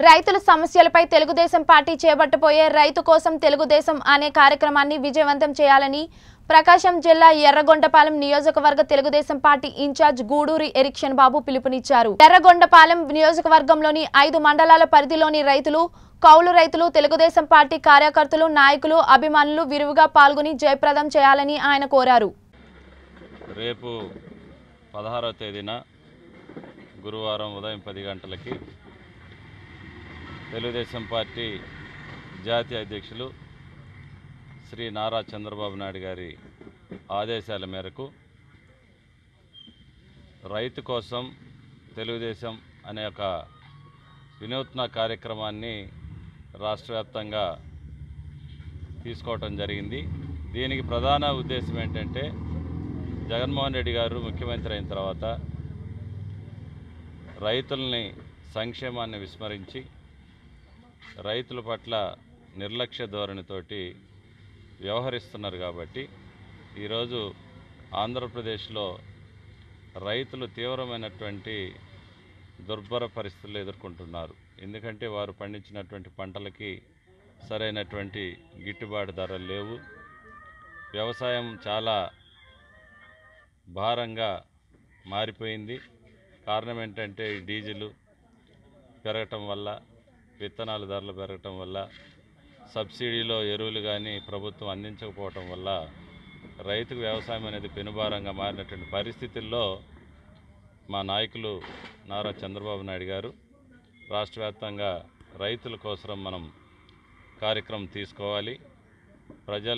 రైతుల సమస్యలపై తెలుగుదేశం పార్టీ చేపట్టబోయే రైతు కోసం తెలుగుదేశం అనే కార్యక్రమాన్ని విజయవంతం చేయాలని ప్రకాశం జిల్లా ఎర్రగొండపాలెం నియోజకవర్గ తెలుగుదేశం పార్టీ ఇన్ఛార్జ్ గూడూరి ఎరిక్షన్ బాబు పిలుపునిచ్చారు ఎర్రగొండపాలెం నియోజకవర్గంలోని ఐదు మండలాల పరిధిలోని రైతులు కౌలు రైతులు తెలుగుదేశం పార్టీ కార్యకర్తలు నాయకులు అభిమానులు విరివిగా పాల్గొని జయప్రదం చేయాలని ఆయన కోరారు రేపు పదహారవ తేదీన గురువారం ఉదయం పది గంటలకి తెలుగుదేశం పార్టీ జాతీయ అధ్యక్షులు శ్రీ నారా చంద్రబాబు నాయుడు గారి ఆదేశాల మేరకు రైతు కోసం తెలుగుదేశం అనే ఒక వినూత్న కార్యక్రమాన్ని రాష్ట్ర వ్యాప్తంగా తీసుకోవటం జరిగింది దీనికి ప్రధాన ఉద్దేశం ఏంటంటే జగన్మోహన్ రెడ్డి గారు ముఖ్యమంత్రి అయిన తర్వాత రైతుల్ని సంక్షేమాన్ని విస్మరించి రైతుల పట్ల నిర్లక్ష్య ధోరణితోటి వ్యవహరిస్తున్నారు కాబట్టి ఈరోజు ఆంధ్రప్రదేశ్లో రైతులు తీవ్రమైనటువంటి దుర్భర పరిస్థితులు ఎదుర్కొంటున్నారు ఎందుకంటే వారు పండించినటువంటి పంటలకి సరైనటువంటి గిట్టుబాటు ధరలు లేవు వ్యవసాయం చాలా భారంగా మారిపోయింది కారణం ఏంటంటే ఈ డీజిల్ పెరగటం వల్ల విత్తనాల ధరలు పెరగటం వల్ల సబ్సిడీలో ఎరువులు కానీ ప్రభుత్వం అందించకపోవటం వల్ల రైతుకు వ్యవసాయం అనేది పెనుభారంగా మారినటువంటి పరిస్థితుల్లో మా నాయకులు నారా చంద్రబాబు నాయుడు గారు రాష్ట్ర వ్యాప్తంగా రైతుల కోసం మనం కార్యక్రమం తీసుకోవాలి ప్రజలు